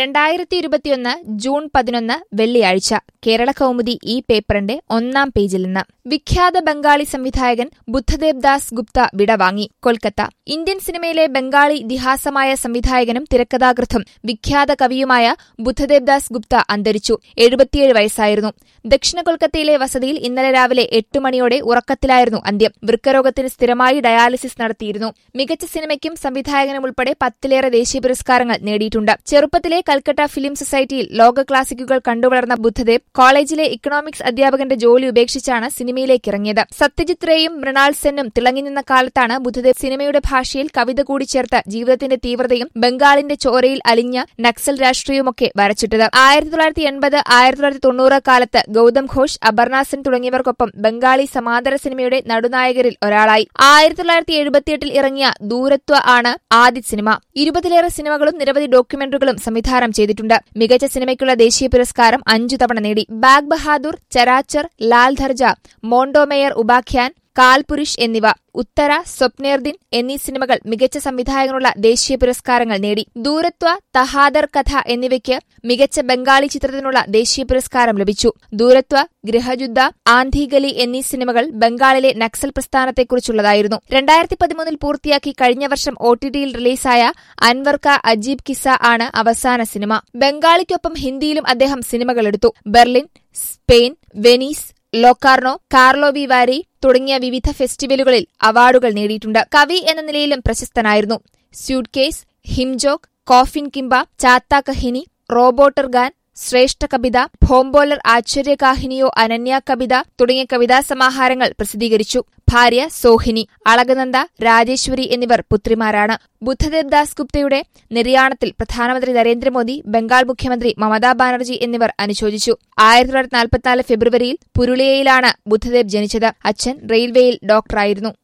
രണ്ടായിരത്തി ഇരുപത്തിയൊന്ന് ജൂൺ പതിനൊന്ന് വെള്ളിയാഴ്ച കേരള കൗമുദി ഈ പേപ്പറിന്റെ ഒന്നാം പേജിൽ നിന്ന് വിഖ്യാത ബംഗാളി സംവിധായകൻ ബുദ്ധദേവ് ദാസ് ഗുപ്ത വിടവാങ്ങി കൊൽക്കത്ത ഇന്ത്യൻ സിനിമയിലെ ബംഗാളി ഇതിഹാസമായ സംവിധായകനും തിരക്കഥാകൃത്തും വിഖ്യാത കവിയുമായ ബുദ്ധദേവ് ദാസ് ഗുപ്ത അന്തരിച്ചു എഴുപത്തിയേഴ് വയസ്സായിരുന്നു ദക്ഷിണ കൊൽക്കത്തയിലെ വസതിയിൽ ഇന്നലെ രാവിലെ എട്ട് മണിയോടെ ഉറക്കത്തിലായിരുന്നു അന്ത്യം വൃക്കരോഗത്തിന് സ്ഥിരമായി ഡയാലിസിസ് നടത്തിയിരുന്നു മികച്ച സിനിമയ്ക്കും സംവിധായകനും ഉൾപ്പെടെ പത്തിലേറെ ദേശീയ പുരസ്കാരങ്ങൾ നേടിയിട്ടുണ്ട് ചെറുപ്പത്തിലെ കൽക്കട്ട ഫിലിം സൊസൈറ്റിയിൽ ലോക ക്ലാസിക്കുകൾ കണ്ടുവളർന്ന ബുദ്ധദേവ് കോളേജിലെ ഇക്കണോമിക്സ് അധ്യാപകന്റെ ജോലി ഉപേക്ഷിച്ചാണ് സിനിമയിലേക്ക് ഇറങ്ങിയത് സത്യജിത് റേയും മൃണാൾ സെന്നും തിളങ്ങി നിന്ന കാലത്താണ് ബുദ്ധദേവ് സിനിമയുടെ ഭാഷയിൽ കവിത കൂടി ചേർത്ത് ജീവിതത്തിന്റെ തീവ്രതയും ബംഗാളിന്റെ ചോരയിൽ അലിഞ്ഞ നക്സൽ രാഷ്ട്രീയവുമൊക്കെ വരച്ചിട്ടത് ആയിരത്തി തൊള്ളായിരത്തി എൺപത് ആയിരത്തി തൊള്ളായിരത്തി തൊണ്ണൂറ് കാലത്ത് ഗൌതം ഘോഷ് അപർണ സെൻ തുടങ്ങിയവർക്കൊപ്പം ബംഗാളി സമാന്തര സിനിമയുടെ നടുനായകരിൽ ഒരാളായി ആയിരത്തി തൊള്ളായിരത്തി എഴുപത്തിയെട്ടിൽ ഇറങ്ങിയ ദൂരത്വ ആണ് ആദ്യ സിനിമ ഇരുപതിലേറെ സിനിമകളും നിരവധി ഡോക്യുമെന്ററികളും സംവിധാനം ചെയ്തിട്ടുണ്ട് മികച്ച സിനിമയ്ക്കുള്ള ദേശീയ പുരസ്കാരം അഞ്ചു തവണ നേടി ബാഗ് ബഹാദൂർ ചരാച്ചർ ലാൽ ധർജ മോണ്ടോമേയർ ഉപാഖ്യാൻ കാൽപുരുഷ് എന്നിവ ഉത്തര സ്വപ്നേർദിൻ എന്നീ സിനിമകൾ മികച്ച സംവിധായകനുള്ള ദേശീയ പുരസ്കാരങ്ങൾ നേടി ദൂരത്വ തഹാദർ കഥ എന്നിവയ്ക്ക് മികച്ച ബംഗാളി ചിത്രത്തിനുള്ള ദേശീയ പുരസ്കാരം ലഭിച്ചു ദൂരത്വ ഗൃഹയുദ്ധ ആന്ധിഗലി എന്നീ സിനിമകൾ ബംഗാളിലെ നക്സൽ പ്രസ്ഥാനത്തെക്കുറിച്ചുള്ളതായിരുന്നു രണ്ടായിരത്തി പതിമൂന്നിൽ പൂർത്തിയാക്കി കഴിഞ്ഞ വർഷം ഒ ടി ടിയിൽ റിലീസായ അൻവർ ക അജീബ് കിസ ആണ് അവസാന സിനിമ ബംഗാളിക്കൊപ്പം ഹിന്ദിയിലും അദ്ദേഹം സിനിമകളെടുത്തു Berlin Spain Venice Locarno Karlovy Vary തുടങ്ങിയ വിവിധ ഫെസ്റ്റിവലുകളിൽ അവാർഡുകൾ നേടിയിട്ടുണ്ട് കവി എന്ന നിലയിലും പ്രശസ്തനായിരുന്നു suitcase Himjog coffin Kimba Chhata Kahini Robotor Gaan Shreshtha Kabita ഭോംബോലർ ആശ്ചര്യ കാഹിനിയോ Ananya കവിത തുടങ്ങിയ കവിതാ സമാഹാരങ്ങൾ പ്രസിദ്ധീകരിച്ചു ഭാര്യ സോഹിനി അളകനന്ദ രാജേശ്വരി എന്നിവർ പുത്രിമാരാണ് ബുദ്ധദേവ് ദാസ് ഗുപ്തയുടെ നിര്യാണത്തിൽ പ്രധാനമന്ത്രി നരേന്ദ്രമോദി ബംഗാൾ മുഖ്യമന്ത്രി മമതാ ബാനർജി എന്നിവർ അനുശോചിച്ചു ആയിരത്തി തൊള്ളായിരത്തി നാൽപ്പത്തിനാല് ഫെബ്രുവരിയിൽ പുരുളിയയിലാണ് ബുദ്ധദേവ് ജനിച്ചത് അച്ഛൻ റെയിൽവേയിൽ ഡോക്ടറായിരുന്നു